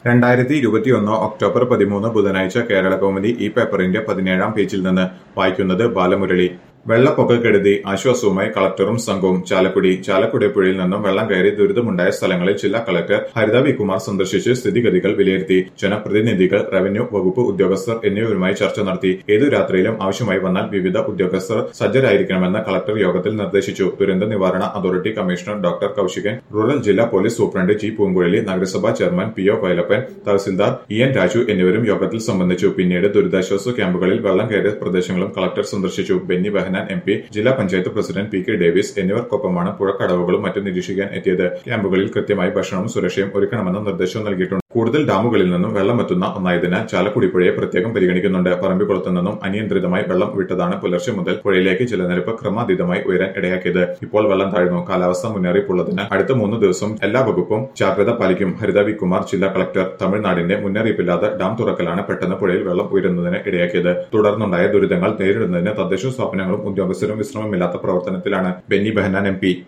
രണ്ടായിരത്തി ഇരുപത്തിയൊന്ന് ഒക്ടോബർ പതിമൂന്ന് ബുധനാഴ്ച കേരള കൗമുദി ഈ പേപ്പറിന്റെ പതിനേഴാം പേജിൽ നിന്ന് വായിക്കുന്നത് ബാലമുരളി വെള്ളപ്പൊക്കക്കെടുതി ആശ്വാസവുമായി കളക്ടറും സംഘവും ചാലക്കുടി ചാലക്കുടി പുഴയിൽ നിന്നും വെള്ളം കയറി ദുരിതമുണ്ടായ സ്ഥലങ്ങളിൽ ജില്ലാ കളക്ടർ ഹരിത വി കുമാർ സന്ദർശിച്ച് സ്ഥിതിഗതികൾ വിലയിരുത്തി ജനപ്രതിനിധികൾ റവന്യൂ വകുപ്പ് ഉദ്യോഗസ്ഥർ എന്നിവരുമായി ചർച്ച നടത്തി ഏതു രാത്രിയിലും ആവശ്യമായി വന്നാൽ വിവിധ ഉദ്യോഗസ്ഥർ സജ്ജരായിരിക്കണമെന്ന് കളക്ടർ യോഗത്തിൽ നിർദ്ദേശിച്ചു ദുരന്ത നിവാരണ authority commissioner doctor Kaushikan rural ജില്ലാ പോലീസ് സൂപ്രണ്ട് ജി പൂങ്കുഴലി നഗരസഭാ chairman P O Vailappan tahsildar E N Raju എന്നിവരും യോഗത്തിൽ സംബന്ധിച്ചു പിന്നീട് ദുരിതാശ്വാസ ക്യാമ്പുകളിൽ വെള്ളം കയറിയ പ്രദേശങ്ങളും കളക്ടർ സന്ദർശിച്ചു ബെന്നി ബെഹനാൻ എം പി ജില്ലാ panchayat president P K Davis എന്നിവർക്കൊപ്പമാണ് പുഴക്കടവുകളും മറ്റും നിരീക്ഷിക്കാൻ എത്തിയത് ക്യാമ്പുകളിൽ കൃത്യമായി ഭക്ഷണവും സുരക്ഷയും ഒരുക്കണമെന്ന നിർദ്ദേശവും നൽകിയിട്ടുണ്ട് കൂടുതൽ ഡാമുകളിൽ നിന്നും വെള്ളമെത്തുന്ന ഒന്നായതിനാൽ ചാലക്കുടി പുഴയെ പ്രത്യേകം പരിഗണിക്കുന്നുണ്ട് പറമ്പിക്കുളത്ത് നിന്നും അനിയന്ത്രിതമായി വെള്ളം വിട്ടതാണ് പുലർച്ചെ മുതൽ പുഴയിലേക്ക് ജലനിരപ്പ് ക്രമാതീതമായി ഉയരാൻ ഇടയാക്കിയത് ഇപ്പോൾ വെള്ളം താഴ്ന്നു കാലാവസ്ഥ മുന്നറിയിപ്പുള്ളതിനാൽ അടുത്ത മൂന്ന് ദിവസം എല്ലാ വകുപ്പും ജാഗ്രത പാലിക്കും ഹരിത വി കുമാർ ജില്ലാ കളക്ടർ തമിഴ്നാടിന്റെ മുന്നറിയിപ്പില്ലാതെ ഡാം തുറക്കലാണ് പെട്ടെന്ന് പുഴയിൽ വെള്ളം ഉയരുന്നതിന് ഇടയാക്കിയത് തുടർന്നുണ്ടായ ദുരിതങ്ങൾ നേരിടുന്നതിന് തദ്ദേശ സ്ഥാപനങ്ങളും ഉദ്യോഗസ്ഥരും വിശ്രമമില്ലാത്ത പ്രവർത്തനത്തിലാണ് ബെന്നി ബെഹനാൻ എം പി